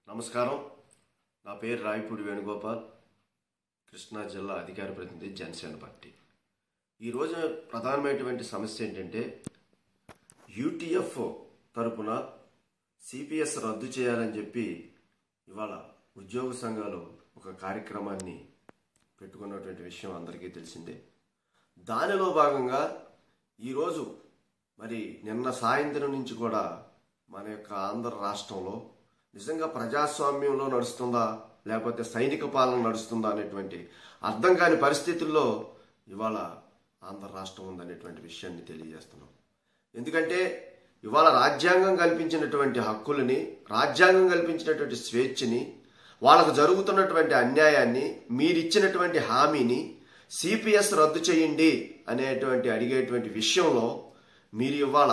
నమస్కారం నా పేరు రాయపూడి వేణుగోపాల్ కృష్ణా జిల్లా అధికార ప్రతినిధి జనసేన పార్టీ ఈరోజు ప్రధానమైనటువంటి సమస్య ఏంటంటే యూటీఎఫ్ తరపున సిపిఎస్ రద్దు చేయాలని చెప్పి ఇవాళ ఉద్యోగ సంఘాలు ఒక కార్యక్రమాన్ని పెట్టుకున్నటువంటి విషయం అందరికీ తెలిసిందే దానిలో భాగంగా ఈరోజు మరి నిన్న సాయంత్రం నుంచి కూడా మన యొక్క ఆంధ్ర రాష్ట్రంలో నిజంగా ప్రజాస్వామ్యంలో నడుస్తుందా లేకపోతే సైనిక పాలన నడుస్తుందా అనేటువంటి అర్థం కాని పరిస్థితుల్లో ఇవాళ ఆంధ్ర రాష్ట్రం ఉందనేటువంటి విషయాన్ని తెలియజేస్తున్నాం ఎందుకంటే ఇవాళ రాజ్యాంగం కల్పించినటువంటి హక్కులని రాజ్యాంగం కల్పించినటువంటి స్వేచ్ఛని వాళ్ళకు జరుగుతున్నటువంటి అన్యాయాన్ని మీరిచ్చినటువంటి హామీని సిపిఎస్ రద్దు చేయండి అనేటువంటి అడిగేటువంటి విషయంలో మీరు ఇవాళ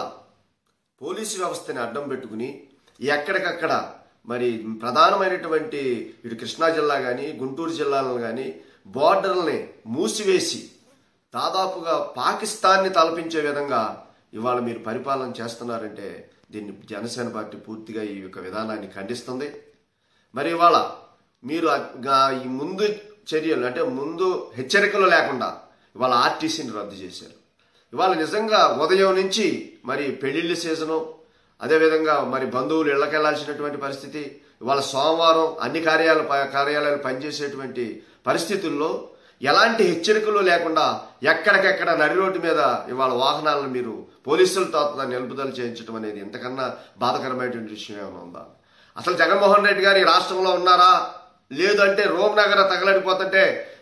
పోలీసు వ్యవస్థని అడ్డం పెట్టుకుని ఎక్కడికక్కడ మరి ప్రధానమైనటువంటి ఇటు కృష్ణా జిల్లా కానీ గుంటూరు జిల్లాలను కానీ బోర్డర్లని మూసివేసి దాదాపుగా పాకిస్తాన్ని తలపించే విధంగా ఇవాళ మీరు పరిపాలన చేస్తున్నారంటే దీన్ని జనసేన పార్టీ పూర్తిగా ఈ యొక్క విధానాన్ని ఖండిస్తుంది మరి ఇవాళ మీరు ఆ- ఈ ముందు చర్యలు అంటే ముందు హెచ్చరికలు లేకుండా ఇవాళ ఆర్టీసీని రద్దు చేశారు ఇవాళ నిజంగా ఉదయం నుంచి మరి పెళ్లిళ్ళ సీజను అదేవిధంగా మరి బంధువులు ఇళ్ళకెళ్లాల్సినటువంటి పరిస్థితి ఇవాళ సోమవారం అన్ని కార్యాలయాలు ప- కార్యాలయాలు పనిచేసేటువంటి పరిస్థితుల్లో ఎలాంటి హెచ్చరికలు లేకుండా ఎక్కడికెక్కడ నడి రోడ్డు మీద ఇవాళ వాహనాలను మీరు పోలీసులతో నిలుపుదల చేయించడం అనేది ఇంతకన్నా బాధకరమైనటువంటి విషయం ఏమైనా ఉందా అసలు జగన్మోహన్ రెడ్డి గారు ఈ రాష్ట్రంలో ఉన్నారా లేదు అంటే రోమ్ నగర తగలడిపోతుంటే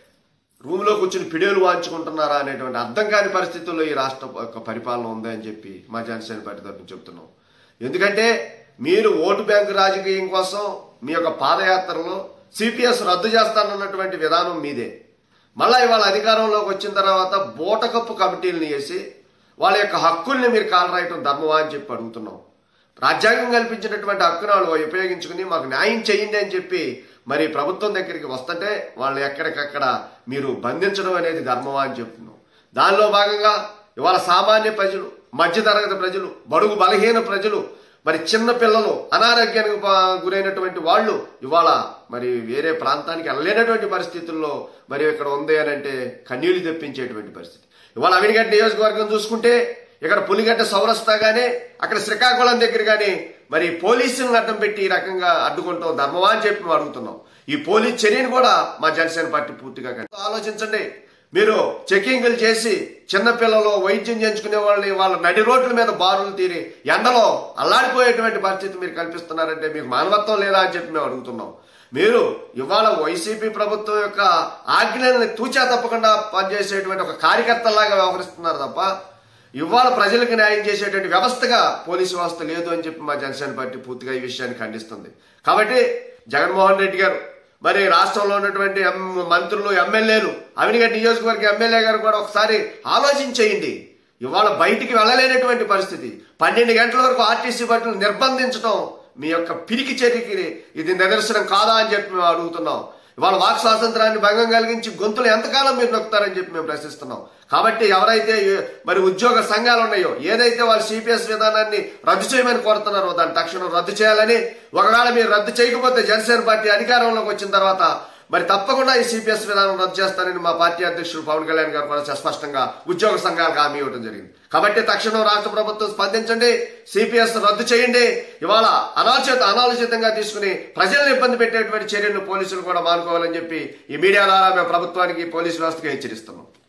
రూమ్లో కూర్చుని పిడేలు వాంచుకుంటున్నారా అనేటువంటి అర్థం కాని పరిస్థితుల్లో ఈ రాష్ట్ర యొక్క పరిపాలన ఉంది అని చెప్పి మా జనసేన పార్టీ తరఫున చెప్తున్నాం ఎందుకంటే మీరు ఓటు బ్యాంకు రాజకీయం కోసం మీ యొక్క పాదయాత్రలో సిపిఎస్ రద్దు చేస్తానన్నటువంటి విధానం మీదే మళ్ళా ఇవాళ అధికారంలోకి వచ్చిన తర్వాత బూటకప్పు కమిటీలను వేసి వాళ్ళ యొక్క హక్కుల్ని మీరు కాలరాయటం ధర్మమా అని చెప్పి అడుగుతున్నాం రాజ్యాంగం కల్పించినటువంటి హక్కును వాళ్ళు ఉపయోగించుకుని మాకు న్యాయం చేయండి అని చెప్పి మరి ప్రభుత్వం దగ్గరికి వస్తుంటే వాళ్ళు ఎక్కడికక్కడ మీరు బంధించడం అనేది ధర్మమా అని చెప్తున్నాం దానిలో భాగంగా ఇవాళ సామాన్య ప్రజలు మధ్యతరగతి ప్రజలు బడుగు బలహీన ప్రజలు మరి చిన్న పిల్లలు అనారోగ్యానికి పా- గురైనటువంటి వాళ్ళు ఇవాళ మరి వేరే ప్రాంతానికి వెళ్ళలేనటువంటి పరిస్థితుల్లో మరి ఇక్కడ ఉంది అని అంటే కన్నీళ్లు తెప్పించేటువంటి పరిస్థితి ఇవాళ అవినిగడ్డ నియోజకవర్గం చూసుకుంటే ఇక్కడ పులిగడ్డ సౌరస్తాగానే అక్కడ శ్రీకాకుళం దగ్గర కానీ మరి పోలీసులను అడ్డం పెట్టి ఈ రకంగా అడ్డుకుంటాం ధర్మమా అని చెప్పి మేము అడుగుతున్నాం ఈ పోలీస్ చర్యను కూడా మా జనసేన పార్టీ పూర్తిగా ఖండి- ఆలోచించండి మీరు చెకింగ్లు చేసి చిన్నపిల్లలు వైద్యం చేయించుకునే వాళ్ళని వాళ్ళ నడి రోడ్ల మీద బారులు తీరి ఎండలో అల్లాడిపోయేటువంటి పరిస్థితి మీరు కల్పిస్తున్నారంటే మీకు మానవత్వం లేదా అని చెప్పి మేము అడుగుతున్నాం మీరు ఇవాళ వైసీపీ ప్రభుత్వం యొక్క ఆజ్ఞల్ని తూచా తప్పకుండా పనిచేసేటువంటి ఒక కార్యకర్తలాగా వ్యవహరిస్తున్నారు తప్ప ఇవాళ ప్రజలకు న్యాయం చేసేటువంటి వ్యవస్థగా పోలీసు వ్యవస్థ లేదు అని చెప్పి మా జనసేన పార్టీ పూర్తిగా ఈ విషయాన్ని ఖండిస్తుంది కాబట్టి జగన్మోహన్ రెడ్డి గారు మరి రాష్ట్రంలో ఉన్నటువంటి ఎం- మంత్రులు ఎమ్మెల్యేలు అవినిగడ్డ నియోజకవర్గ ఎమ్మెల్యే గారు కూడా ఒకసారి ఆలోచించేయండి ఇవాళ బయటికి వెళ్ళలేనటువంటి పరిస్థితి పన్నెండు గంటల వరకు ఆర్టీసీ బస్సులు నిర్బంధించడం మీ యొక్క పిరికి చర్యకి ఇది నిదర్శనం కాదా అని చెప్పి మేము అడుగుతున్నాం ఇవాళ వాక్ స్వాతంత్రాన్ని భంగం కలిగించి గొంతులు ఎంతకాలం మీరు నొక్కుతారని చెప్పి మేము ప్రశ్నిస్తున్నాం కాబట్టి ఎవరైతే ఏ- మరి ఉద్యోగ సంఘాలు ఉన్నాయో ఏదైతే వాళ్ళు సిపిఎస్ విధానాన్ని రద్దు చేయమని కోరుతున్నారో దాన్ని తక్షణం రద్దు చేయాలని ఒకవేళ మీరు రద్దు చేయకపోతే జనసేన పార్టీ అధికారంలోకి వచ్చిన తర్వాత మరి తప్పకుండా ఈ సిపిఎస్ విధానం రద్దు చేస్తానని మా పార్టీ అధ్యక్షుడు పవన్ కళ్యాణ్ గారు కూడా స్పష్టంగా ఉద్యోగ సంఘాలకు హామీ ఇవ్వడం జరిగింది కాబట్టి తక్షణం రాష్ట్ర ప్రభుత్వం స్పందించండి సిపిఎస్ రద్దు చేయండి ఇవాళ అనాలోచిత అనాలోచితంగా తీసుకుని ప్రజలను ఇబ్బంది పెట్టేటువంటి చర్యలను పోలీసులు కూడా మానుకోవాలని చెప్పి ఈ మీడియా ద్వారా మేము ప్రభుత్వానికి పోలీసు వ్యవస్థకి హెచ్చరిస్తున్నాం